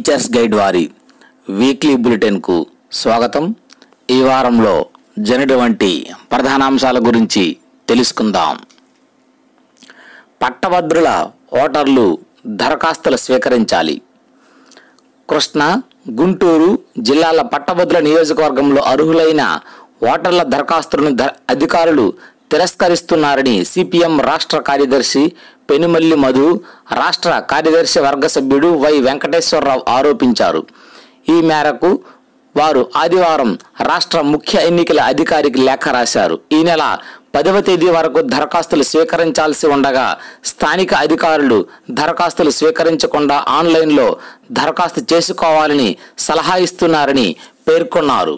teachers guide వారి weekly బులెటిన్కు స్వాగతం ఈ వారంలో జరిగినటువంటి ప్రధానాంశాల గురించి తెలుసుకుందాం పట్టభద్రుల ఓటర్లు దరఖాస్తులు స్వీకరించాలి కృష్ణ గుంటూరు జిల్లాల పట్టభద్రుల నియోజకవర్గంలో అర్హులైన ఓటర్ల దరఖాస్తులను ద- అధికారులు తిరస్కరిస్తున్నారని సిపిఎం రాష్ట్ర కార్యదర్శి పెనుమల్లి మధు రాష్ట్ర కార్యదర్శి వర్గ సభ్యుడు వై వెంకటేశ్వరరావు ఆరోపించారు ఈ మేరకు వారు ఆదివారం రాష్ట్ర ముఖ్య ఎన్నికల అధికారికి లేఖ రాశారు ఈ నెల పదవ తేదీ వరకు దరఖాస్తులు స్వీకరించాల్సి ఉండగా స్థానిక అధికారులు దరఖాస్తులు స్వీకరించకుండా ఆన్లైన్లో దరఖాస్తు చేసుకోవాలని సలహా ఇస్తున్నారని పేర్కొన్నారు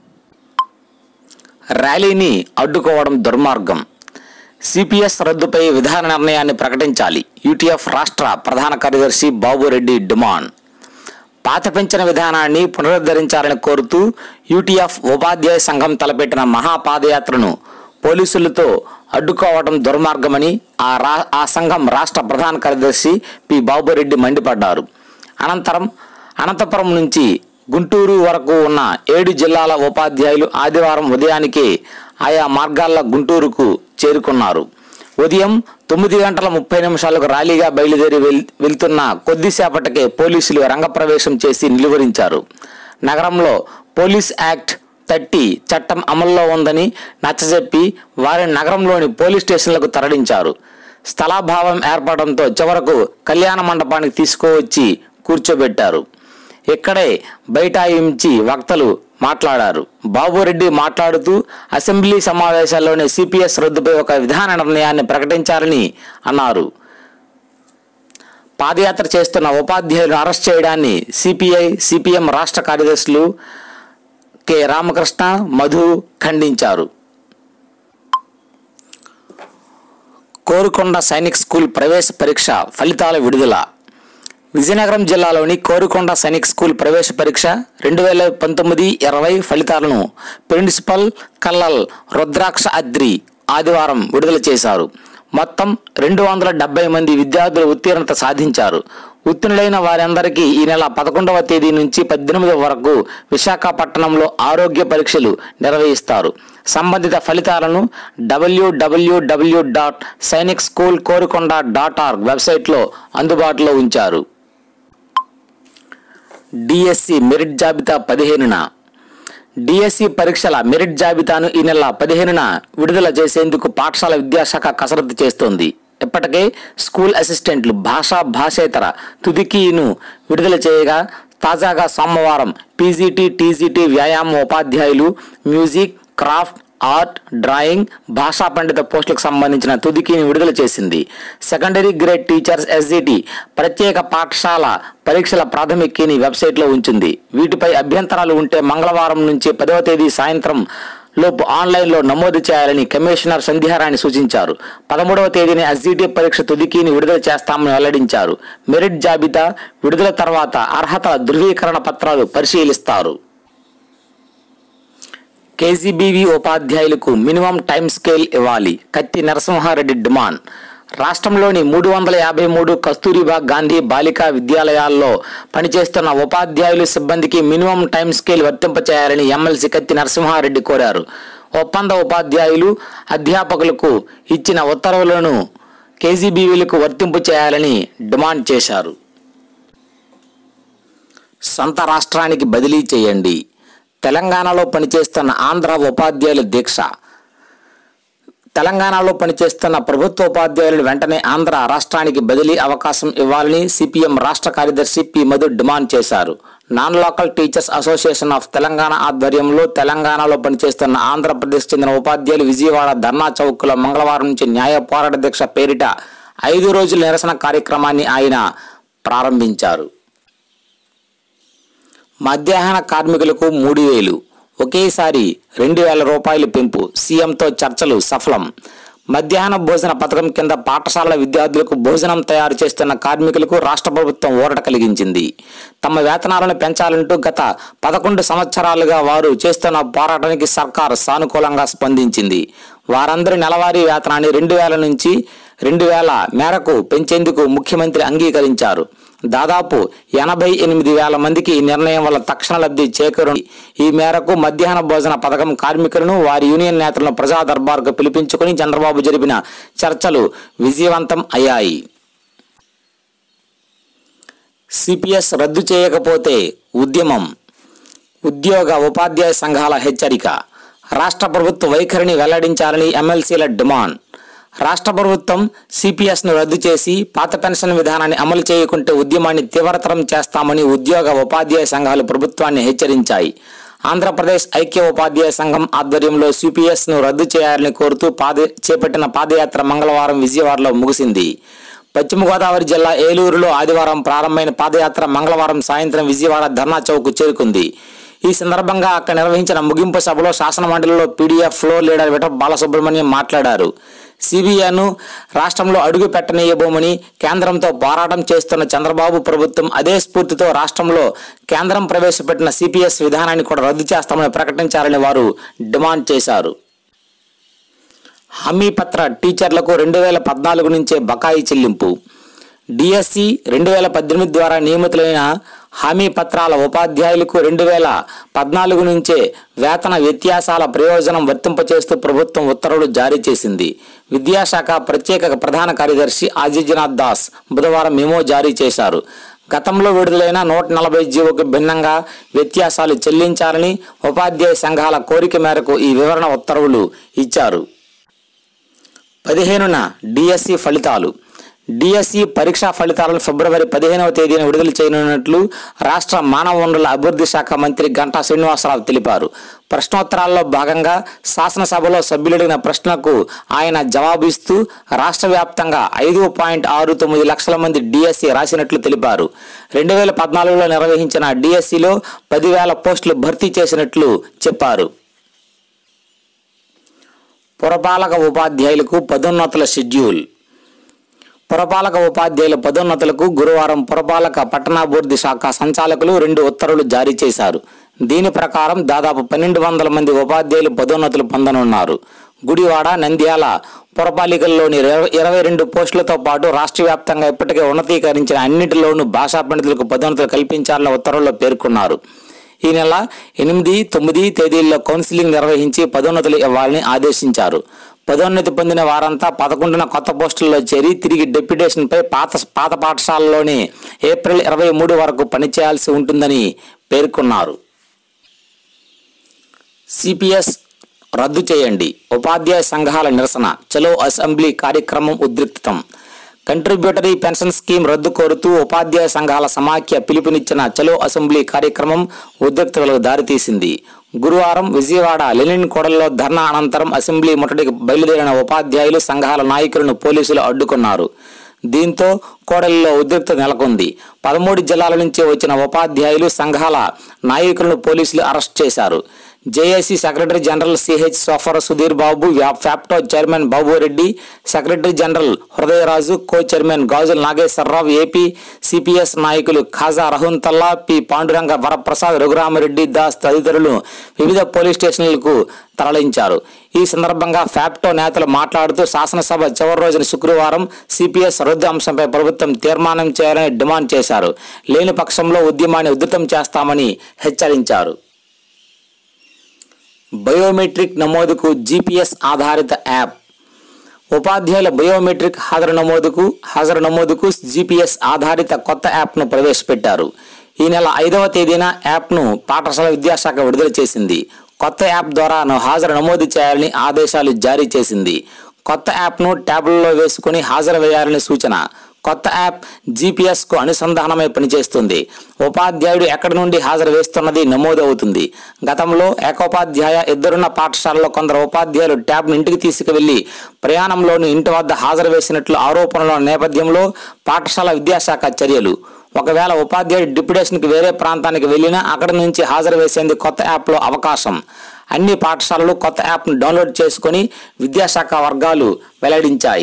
ర్యాలీని అడ్డుకోవడం దుర్మార్గం సిపిఎస్ రద్దుపై విధాన నిర్ణయాన్ని ప్రకటించాలి యూటీఎఫ్ రాష్ట్ర ప్రధాన కార్యదర్శి బాబురెడ్డి డిమాండ్ పాత పెంచిన విధానాన్ని పునరుద్ధరించాలని కోరుతూ యూటీఎఫ్ ఉపాధ్యాయ సంఘం తలపెట్టిన మహాపాదయాత్రను పోలీసులతో అడ్డుకోవడం దుర్మార్గమని ఆ రా ఆ సంఘం రాష్ట్ర ప్రధాన కార్యదర్శి పి బాబురెడ్డి మండిపడ్డారు అనంతరం అనంతపురం నుంచి గుంటూరు వరకు ఉన్న ఏడు జిల్లాల ఉపాధ్యాయులు ఆదివారం ఉదయానికే ఆయా మార్గాల్లో గుంటూరుకు చేరుకున్నారు ఉదయం తొమ్మిది గంటల ముప్పై నిమిషాలకు ర్యాలీగా బయలుదేరి వెల్- వెళ్తున్న కొద్దిసేపటికే పోలీసులు రంగప్రవేశం చేసి నిలువరించారు నగరంలో పోలీస్ యాక్ట్ థర్టీ చట్టం అమల్లో ఉందని నచ్చజెప్పి వారిని నగరంలోని పోలీస్ స్టేషన్లకు తరలించారు స్థలాభావం ఏర్పడడంతో చివరకు కళ్యాణ మండపానికి తీసుకువచ్చి కూర్చోబెట్టారు ఇక్కడే బైఠాయించి వక్తలు మాట్లాడారు బాబురెడ్డి మాట్లాడుతూ అసెంబ్లీ సమావేశాల్లోనే సిపిఎస్ రద్దుపై ఒక విధాన నిర్ణయాన్ని ప్రకటించారని అన్నారు పాదయాత్ర చేస్తున్న ఉపాధ్యాయులను అరెస్ట్ చేయడాన్ని సిపిఐ సిపిఎం రాష్ట్ర కార్యదర్శులు కె రామకృష్ణ మధు ఖండించారు కోరుకొండ సైనిక్ స్కూల్ ప్రవేశ పరీక్ష ఫలితాల విడుదల విజయనగరం జిల్లాలోని కోరుకొండ సైనిక్ స్కూల్ ప్రవేశ పరీక్ష రెండు వేల పంతొమ్మిది ఇరవై ఫలితాలను ప్రిన్సిపల్ కల్లల్ రుద్రాక్ష అద్రి ఆదివారం విడుదల చేశారు మొత్తం రెండు వందల డెబ్బై మంది విద్యార్థులు ఉత్తీర్ణత సాధించారు ఉత్తీర్ణులైన వారందరికీ ఈ నెల పదకొండవ తేదీ నుంచి పద్దెనిమిది వరకు విశాఖపట్నంలో ఆరోగ్య పరీక్షలు నిర్వహిస్తారు సంబంధిత ఫలితాలను W W W dot Sainik school Korukonda dot org వెబ్సైట్లో అందుబాటులో ఉంచారు డిఎస్సి మెరిట్ జాబితా పదిహేనున డిఎస్సి పరీక్షల మెరిట్ జాబితాను ఈ నెల పదిహేనున విడుదల చేసేందుకు పాఠశాల విద్యాశాఖ కసరత్తు చేస్తోంది ఇప్పటికే స్కూల్ అసిస్టెంట్లు భాషా భాషేతర తుదికీను విడుదల చేయగా తాజాగా సోమవారం పీజీటీ టీజీటీ వ్యాయామ ఉపాధ్యాయులు మ్యూజిక్ క్రాఫ్ట్ ఆర్ట్ డ్రాయింగ్ భాషా పండిత పోస్టులకు సంబంధించిన తుదికీని విడుదల చేసింది సెకండరీ గ్రేడ్ టీచర్స్ ఎస్జిటి ప్రత్యేక పాఠశాల పరీక్షల ప్రాథమిక కీని వెబ్సైట్లో ఉంచింది వీటిపై అభ్యంతరాలు ఉంటే మంగళవారం నుంచి పదవ తేదీ సాయంత్రం లోపు ఆన్లైన్లో నమోదు చేయాలని కమిషనర్ సంధ్యారాణి సూచించారు పదమూడవ తేదీని ఎస్జిటి పరీక్ష తుదికీని విడుదల చేస్తామని వెల్లడించారు మెరిట్ జాబితా విడుదల తర్వాత అర్హత ధృవీకరణ పత్రాలు పరిశీలిస్తారు కేజీబీవీ ఉపాధ్యాయులకు మినిమం టైం స్కేల్ ఇవ్వాలి కత్తి నరసింహారెడ్డి డిమాండ్ రాష్ట్రంలోని మూడు వందల యాభై మూడు కస్తూరిబా గాంధీ బాలికా విద్యాలయాల్లో పనిచేస్తున్న ఉపాధ్యాయులు సిబ్బందికి మినిమం టైం స్కేల్ వర్తింపచేయాలని ఎమ్మెల్సీ కత్తి నరసింహారెడ్డి కోరారు ఒప్పంద ఉపాధ్యాయులు అధ్యాపకులకు ఇచ్చిన ఉత్తర్వులను కేజీబీవీలకు వర్తింపు చేయాలని డిమాండ్ చేశారు సొంత రాష్ట్రానికి బదిలీ చేయండి తెలంగాణలో పనిచేస్తున్న ఆంధ్ర ఉపాధ్యాయుల దీక్ష తెలంగాణలో పనిచేస్తున్న ప్రభుత్వ ఉపాధ్యాయులను వెంటనే ఆంధ్ర రాష్ట్రానికి బదిలీ అవకాశం ఇవ్వాలని సిపిఎం రాష్ట్ర కార్యదర్శి పి మధు డిమాండ్ చేశారు non local teachers association of Telangana ఆధ్వర్యంలో తెలంగాణలో పనిచేస్తున్న ఆంధ్రప్రదేశ్ చెందిన ఉపాధ్యాయులు విజయవాడ ధర్నా చౌక్లో మంగళవారం నుంచి న్యాయ పోరాట దీక్ష పేరిట ఐదు రోజుల నిరసన కార్యక్రమాన్ని ఆయన ప్రారంభించారు మధ్యాహ్న కార్మికులకు మూడు వేలు ఒకేసారి రెండు వేల రూపాయలు పెంపు సీఎంతో చర్చలు సఫలం మధ్యాహ్న భోజన పథకం కింద పాఠశాలల విద్యార్థులకు భోజనం తయారు చేస్తున్న కార్మికులకు రాష్ట్ర ప్రభుత్వం ఊరట కలిగించింది తమ వేతనాలను పెంచాలంటూ గత పదకొండు సంవత్సరాలుగా వారు చేస్తున్న పోరాటానికి సర్కార్ సానుకూలంగా స్పందించింది వారందరి నెలవారీ వేతనాన్ని రెండు వేల నుంచి రెండు వేల మేరకు పెంచేందుకు ముఖ్యమంత్రి అంగీకరించారు దాదాపు ఎనభై ఎనిమిది వేల మందికి ఈ నిర్ణయం వల్ల తక్షణ లబ్ధి చేకూరు ఈ మేరకు మధ్యాహ్న భోజన పథకం కార్మికులను వారి యూనియన్ నేతలను ప్రజా దర్బార్కు పిలిపించుకుని చంద్రబాబు జరిపిన చర్చలు విజయవంతం అయ్యాయి సిపిఎస్ రద్దు చేయకపోతే ఉద్యమం ఉద్యోగ ఉపాధ్యాయ సంఘాల హెచ్చరిక రాష్ట్ర ప్రభుత్వ వైఖరిని వెల్లడించాలని ఎమ్మెల్సీల డిమాండ్ రాష్ట్ర ప్రభుత్వం సిపిఎస్ను రద్దు చేసి పాత పెన్షన్ విధానాన్ని అమలు చేయకుంటే ఉద్యమాన్ని తీవ్రతరం చేస్తామని ఉద్యోగ ఉపాధ్యాయ సంఘాలు ప్రభుత్వాన్ని హెచ్చరించాయి ఆంధ్రప్రదేశ్ ఐక్య ఉపాధ్యాయ సంఘం ఆధ్వర్యంలో సిపిఎస్ను రద్దు చేయాలని కోరుతూ పాద చేపట్టిన పాదయాత్ర మంగళవారం విజయవాడలో ముగిసింది పశ్చిమ గోదావరి జిల్లా ఏలూరులో ఆదివారం ప్రారంభమైన పాదయాత్ర మంగళవారం సాయంత్రం విజయవాడ ధర్నా చౌక్ చేరుకుంది ఈ సందర్భంగా అక్కడ నిర్వహించిన ముగింపు సభలో శాసన మండలిలో పీడీఎఫ్ ఫ్లోర్ లీడర్ విట బాలసుబ్రహ్మణ్యం మాట్లాడారు సిబిఐను రాష్ట్రంలో అడుగు పెట్టనీయబోమని కేంద్రంతో పోరాటం చేస్తున్న చంద్రబాబు ప్రభుత్వం అదే స్ఫూర్తితో రాష్ట్రంలో కేంద్రం ప్రవేశపెట్టిన సిపిఎస్ విధానాన్ని కూడా రద్దు చేస్తామని ప్రకటించాలని వారు డిమాండ్ చేశారు హామీ పత్ర టీచర్లకు రెండు వేల పద్నాలుగు నుంచే బకాయి చెల్లింపు డిఎస్సి రెండు వేల పద్దెనిమిది ద్వారా నియమితులైన హామీ పత్రాల ఉపాధ్యాయులకు రెండు వేల పద్నాలుగు నుంచే వేతన వ్యత్యాసాల ప్రయోజనం వర్తింపచేస్తూ ప్రభుత్వం ఉత్తర్వులు జారీ చేసింది విద్యాశాఖ ప్రత్యేక ప్రధాన కార్యదర్శి ఆదిత్యనాథ్ దాస్ బుధవారం మెమో జారీ చేశారు గతంలో విడుదలైన నూట నలభై జీవోకు భిన్నంగా వ్యత్యాసాలు చెల్లించాలని ఉపాధ్యాయ సంఘాల కోరిక మేరకు ఈ వివరణ ఉత్తర్వులు ఇచ్చారు పదిహేనున డిఎస్సి ఫలితాలు డిఎస్సి పరీక్షా ఫలితాలను ఫిబ్రవరి పదిహేనవ తేదీన విడుదల చేయనున్నట్లు రాష్ట్ర మానవ వనరుల అభివృద్ధి శాఖ మంత్రి గంటా శ్రీనివాసరావు తెలిపారు ప్రశ్నోత్తరాల్లో భాగంగా శాసనసభలో సభ్యులడిగిన ప్రశ్నకు ఆయన జవాబు ఇస్తూ రాష్ట్ర వ్యాప్తంగా ఐదు పాయింట్ ఆరు తొమ్మిది లక్షల మంది డిఎస్సి రాసినట్లు తెలిపారు రెండు వేల పద్నాలుగులో నిర్వహించిన డిఎస్సిలో పదివేల పోస్టులు భర్తీ చేసినట్లు చెప్పారు పురపాలక ఉపాధ్యాయులకు పదోన్నతుల షెడ్యూల్ పురపాలక ఉపాధ్యాయుల పదోన్నతులకు గురువారం పురపాలక పట్టణాభివృద్ధి శాఖ సంచాలకులు రెండు ఉత్తర్వులు జారీ చేశారు దీని ప్రకారం దాదాపు పన్నెండు వందల మంది ఉపాధ్యాయులు పదోన్నతులు పొందనున్నారు గుడివాడ నంద్యాల పురపాలికల్లోని ఇరవై- ఇరవై రెండు పోస్టులతో పాటు రాష్ట్ర వ్యాప్తంగా ఇప్పటికే ఉన్నతీకరించిన అన్నిటిలోనూ భాషా పండితులకు పదోన్నతులు కల్పించాలని ఉత్తర్వుల్లో పేర్కొన్నారు ఈ నెల ఎనిమిది తొమ్మిది తేదీల్లో కౌన్సిలింగ్ నిర్వహించి పదోన్నతులు ఇవ్వాలని ఆదేశించారు పదోన్నతి పొందిన వారంతా పదకొండున కొత్త పోస్టుల్లో చేరి తిరిగి డెప్యుటేషన్పై పాత పాత పాఠశాలలోనే ఏప్రిల్ ఇరవై మూడు వరకు పనిచేయాల్సి ఉంటుందని పేర్కొన్నారు సిపిఎస్ రద్దు చేయండి ఉపాధ్యాయ సంఘాల నిరసన చలో అసెంబ్లీ కార్యక్రమం ఉద్రిక్తం కంట్రిబ్యూటరీ పెన్షన్ స్కీమ్ రద్దు కోరుతూ ఉపాధ్యాయ సంఘాల సమాఖ్య పిలుపునిచ్చిన చలో అసెంబ్లీ కార్యక్రమం ఉద్రిక్తతలకు దారితీసింది గురువారం విజయవాడ లెనిన్ కోడల్లో ధర్నా అనంతరం అసెంబ్లీ ముట్టడికి బయలుదేరిన ఉపాధ్యాయులు సంఘాల నాయకులను పోలీసులు అడ్డుకున్నారు దీంతో కోడలిలో ఉద్రిక్తత నెలకొంది పదమూడు జిల్లాల నుంచి వచ్చిన ఉపాధ్యాయులు సంఘాల నాయకులను పోలీసులు అరెస్ట్ చేశారు జేఏసీ సెక్రటరీ జనరల్ సిహెచ్ సోఫర్ సుధీర్ బాబు వ్యా- FAPTO chairman Babu Reddy secretary general Hrudaya Raju co chairman Gajula Nageswara Rao AP CPS నాయకులు ఖాజా రహుంతల్లా పి పాండురంగ వరప్రసాద్ రఘురామరెడ్డి దాస్ తదితరులు వివిధ పోలీస్ స్టేషన్లకు తరలించారు ఈ సందర్భంగా ఫ్యాప్టో నేతలు మాట్లాడుతూ శాసనసభ చివరి రోజున శుక్రవారం సిపిఎస్ రద్దు అంశంపై ప్రభుత్వం తీర్మానం చేయాలని డిమాండ్ చేశారు లేని పక్షంలో ఉద్యమాన్ని ఉధృతం చేస్తామని హెచ్చరించారు బయోమెట్రిక్ నమోదుకు జీపీఎస్ ఆధారిత యాప్ ఉపాధ్యాయుల బయోమెట్రిక్ హాజరు నమోదుకు హాజరు నమోదుకు జీపీఎస్ ఆధారిత కొత్త యాప్ను ప్రవేశపెట్టారు ఈ నెల ఐదవ తేదీన యాప్ను పాఠశాల విద్యాశాఖ విడుదల చేసింది కొత్త యాప్ ద్వారా ను- హాజరు నమోదు చేయాలని ఆదేశాలు జారీ చేసింది కొత్త యాప్ను ట్యాబ్లలో వేసుకుని హాజరు వేయాలని సూచన కొత్త యాప్ జీపీఎస్ కు అనుసంధానమై పనిచేస్తుంది ఉపాధ్యాయుడు ఎక్కడి నుండి హాజరు వేస్తున్నది నమోదు అవుతుంది గతంలో ఏకోపాధ్యాయ ఇద్దరున్న పాఠశాలలో కొందరు ఉపాధ్యాయులు ట్యాబ్ను ఇంటికి తీసుకువెళ్లి ప్రయాణంలోని ఇంటి వద్ద హాజరు వేసినట్లు ఆరోపణల నేపథ్యంలో పాఠశాల విద్యాశాఖ చర్యలు ఒకవేళ ఉపాధ్యాయుడు డిప్యుటేషన్కి వేరే ప్రాంతానికి వెళ్ళినా అక్కడి నుంచి హాజరు వేసేందుకు కొత్త యాప్లో అవకాశం అన్ని పాఠశాలలు కొత్త యాప్ను డౌన్లోడ్ చేసుకొని విద్యాశాఖ వర్గాలు వెల్లడించాయి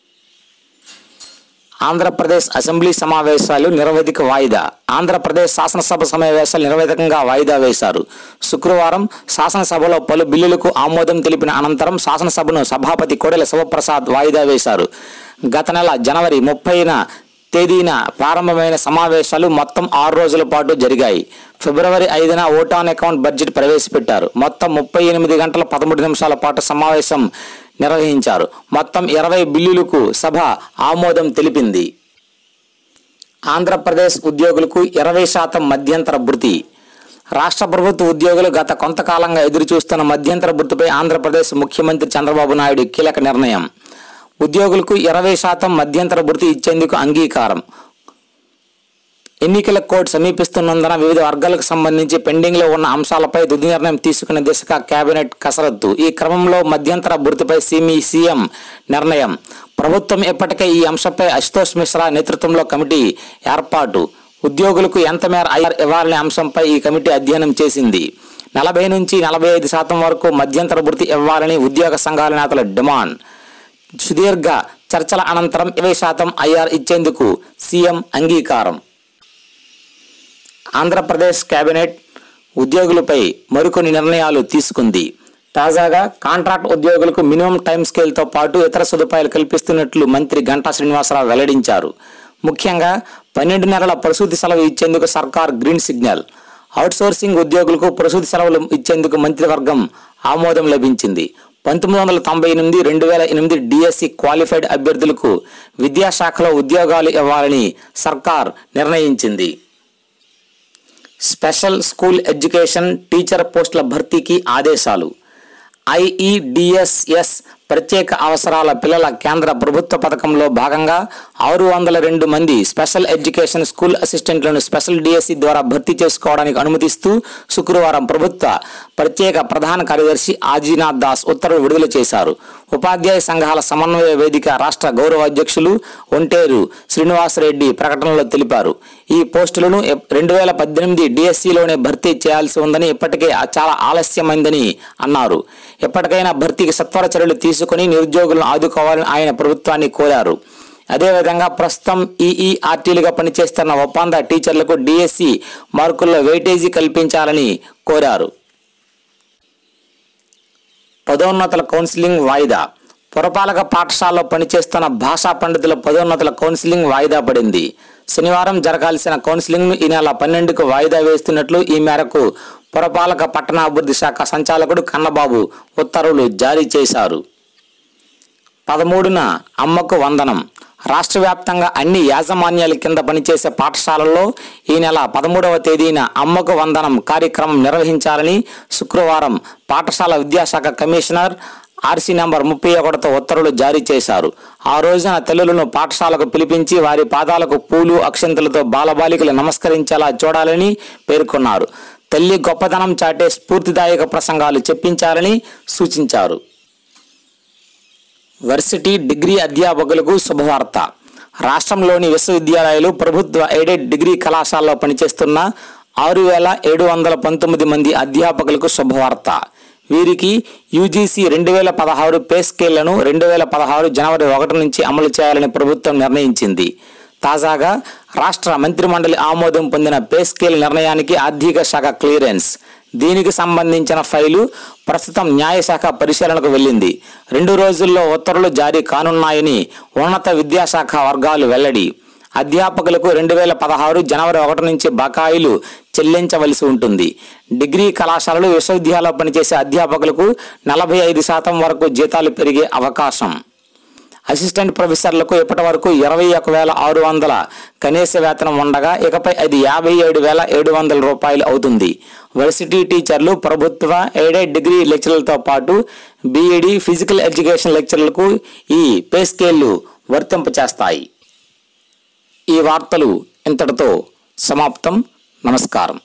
ఆంధ్రప్రదేశ్ అసెంబ్లీ సమావేశాలు నిరవధిక వాయిదా ఆంధ్రప్రదేశ్ శాసనసభ సమావేశాలు నిరవధికంగా వాయిదా వేశారు శుక్రవారం శాసనసభలో పలు బిల్లులకు ఆమోదం తెలిపిన అనంతరం శాసనసభను సభాపతి కోడెల శివప్రసాద్ వాయిదా వేశారు గత నెల జనవరి ముప్పైన తేదీన ప్రారంభమైన సమావేశాలు మొత్తం ఆరు రోజుల పాటు జరిగాయి ఫిబ్రవరి ఐదున ఓట్ ఆన్ అకౌంట్ బడ్జెట్ ప్రవేశపెట్టారు మొత్తం ముప్పై ఎనిమిది గంటల పదమూడు నిమిషాల పాటు సమావేశం నిర్వహించారు మొత్తం ఇరవై బిల్లులకు సభ ఆమోదం తెలిపింది ఆంధ్రప్రదేశ్ ఉద్యోగులకు ఇరవై శాతం మధ్యంతర భృతి రాష్ట్ర ప్రభుత్వ ఉద్యోగులు గత కొంతకాలంగా ఎదురుచూస్తున్న మధ్యంతర భృతిపై ఆంధ్రప్రదేశ్ ముఖ్యమంత్రి చంద్రబాబు నాయుడు కీలక నిర్ణయం ఉద్యోగులకు ఇరవై శాతం మధ్యంతర భృతి ఇచ్చేందుకు అంగీకారం ఎన్నికల కోడ్ సమీపిస్తున్నందున వివిధ వర్గాలకు సంబంధించి పెండింగ్లో ఉన్న అంశాలపై తుది నిర్ణయం తీసుకునే దిశగా కేబినెట్ కసరత్తు ఈ క్రమంలో మధ్యంతర భృతిపై సిమి సీఎం నిర్ణయం ప్రభుత్వం ఇప్పటికే ఈ అంశంపై అశుతోష్ మిశ్రా నేతృత్వంలో కమిటీ ఏర్పాటు ఉద్యోగులకు ఎంత మేర ఐఆర్ ఇవ్వాలనే అంశంపై ఈ కమిటీ అధ్యయనం చేసింది నలభై నుంచి నలభై ఐదు శాతం వరకు మధ్యంతర భృతి ఇవ్వాలని ఉద్యోగ సంఘాల నేతల డిమాండ్ సుదీర్ఘ చర్చల అనంతరం ఇరవై శాతం ఐఆర్ ఇచ్చేందుకు సీఎం అంగీకారం ఆంధ్రప్రదేశ్ కేబినెట్ ఉద్యోగులపై మరికొన్ని నిర్ణయాలు తీసుకుంది తాజాగా కాంట్రాక్ట్ ఉద్యోగులకు మినిమం టైం స్కేల్తో పాటు ఇతర సదుపాయాలు కల్పిస్తున్నట్లు మంత్రి గంటా శ్రీనివాసరావు వెల్లడించారు ముఖ్యంగా పన్నెండు నెలల ప్రసూతి సెలవు ఇచ్చేందుకు సర్కార్ గ్రీన్ సిగ్నల్ అవుట్సోర్సింగ్ ఉద్యోగులకు ప్రసూతి సెలవులు ఇచ్చేందుకు మంత్రివర్గం ఆమోదం లభించింది పంతొమ్మిది వందల తొంభై ఎనిమిది రెండు వేల ఎనిమిది డిఎస్సి క్వాలిఫైడ్ అభ్యర్థులకు విద్యాశాఖలో ఉద్యోగాలు ఇవ్వాలని సర్కార్ నిర్ణయించింది స్పెషల్ స్కూల్ ఎడ్యుకేషన్ టీచర్ పోస్టుల భర్తీకి ఆదేశాలు ఐఈడిఎస్ఎస్ ప్రత్యేక అవసరాల పిల్లల కేంద్ర ప్రభుత్వ పథకంలో భాగంగా ఆరు వందల రెండు మంది స్పెషల్ ఎడ్యుకేషన్ స్కూల్ అసిస్టెంట్లను స్పెషల్ డిఎస్సి ద్వారా భర్తీ చేసుకోవడానికి అనుమతిస్తూ శుక్రవారం ప్రభుత్వ ప్రత్యేక ప్రధాన కార్యదర్శి ఆజీనాథ్ దాస్ ఉత్తర్వులు విడుదల చేశారు ఉపాధ్యాయ సంఘాల సమన్వయ వేదిక రాష్ట్ర గౌరవ అధ్యక్షులు ఒంటేరు శ్రీనివాసరెడ్డి ప్రకటనలో తెలిపారు ఈ పోస్టులను రెండు వేల పద్దెనిమిది డిఎస్సిలోనే భర్తీ చేయాల్సి ఉందని ఇప్పటికే చాలా ఆలస్యమైందని అన్నారు ఎప్పటికైనా భర్తీకి సత్వర చర్యలు తీసుకుని నిరుద్యోగులను ఆదుకోవాలని ఆయన ప్రభుత్వాన్ని కోరారు అదేవిధంగా ప్రస్తుతం ఈఈఆర్టీలుగా పనిచేస్తున్న ఒప్పంద టీచర్లకు డిఎస్సి మార్కుల్లో వెయిటేజీ కల్పించాలని కోరారు పదోన్నతుల కౌన్సిలింగ్ వాయిదా పురపాలక పాఠశాలలో పనిచేస్తున్న భాషా పండితుల పదోన్నతుల కౌన్సిలింగ్ వాయిదా పడింది శనివారం జరగాల్సిన కౌన్సిలింగ్ను ఈ నెల పన్నెండుకు వాయిదా వేస్తున్నట్లు ఈ మేరకు పురపాలక పట్టణాభివృద్ధి శాఖ సంచాలకుడు కన్నబాబు ఉత్తర్వులు జారీ చేశారు పదమూడున అమ్మకు వందనం రాష్ట్ర వ్యాప్తంగా అన్ని యాజమాన్యాల కింద పనిచేసే పాఠశాలల్లో ఈ నెల పదమూడవ తేదీన అమ్మకు వందనం కార్యక్రమం నిర్వహించాలని శుక్రవారం పాఠశాల విద్యాశాఖ కమిషనర్ ఆర్సీ నెంబర్ ముప్పై ఒకటితో ఉత్తర్వులు జారీ చేశారు ఆ రోజున తల్లులను పాఠశాలకు పిలిపించి వారి పాదాలకు పూలు అక్షంతలతో బాలబాలికలు నమస్కరించేలా చూడాలని పేర్కొన్నారు తల్లి గొప్పతనం చాటే స్ఫూర్తిదాయక ప్రసంగాలు చెప్పించాలని సూచించారు వర్సిటీ డిగ్రీ అధ్యాపకులకు శుభవార్త రాష్ట్రంలోని విశ్వవిద్యాలయాలు ప్రభుత్వ ఎయిడెడ్ డిగ్రీ కళాశాలలో పనిచేస్తున్న ఆరు వేల ఏడు వందల పంతొమ్మిది మంది అధ్యాపకులకు శుభవార్త వీరికి యూజీసీ రెండు వేల పదహారు పే స్కేళ్లను రెండు వేల పదహారు జనవరి ఒకటి నుంచి అమలు చేయాలని ప్రభుత్వం నిర్ణయించింది తాజాగా రాష్ట్ర మంత్రిమండలి ఆమోదం పొందిన పే స్కేల్ నిర్ణయానికి ఆర్థిక శాఖ క్లియరెన్స్ దీనికి సంబంధించిన ఫైలు ప్రస్తుతం న్యాయశాఖ పరిశీలనకు వెళ్ళింది రెండు రోజుల్లో ఉత్తర్వులు జారీ కానున్నాయని ఉన్నత విద్యాశాఖ వర్గాలు వెల్లడి అధ్యాపకులకు రెండు వేల పదహారు జనవరి ఒకటి నుంచి బకాయిలు చెల్లించవలసి ఉంటుంది డిగ్రీ కళాశాలలు విశ్వవిద్యాలయంలో పనిచేసే అధ్యాపకులకు నలభై ఐదు శాతం వరకు జీతాలు పెరిగే అవకాశం అసిస్టెంట్ ప్రొఫెసర్లకు ఇప్పటి వరకు ఇరవై ఒక వేల ఆరు వందల కనీస వేతనం ఉండగా ఇకపై అది యాభై ఏడు వేల ఏడు వందల రూపాయలు అవుతుంది వర్సిటీ టీచర్లు ప్రభుత్వ ఎయిడెడ్ డిగ్రీ లెక్చరర్లతో పాటు బీఈడి ఫిజికల్ ఎడ్యుకేషన్ లెక్చరర్లకు ఈ పే స్కేళ్లు వర్తింపచేస్తాయి ఈ వార్తలు ఇంతటితో సమాప్తం నమస్కారం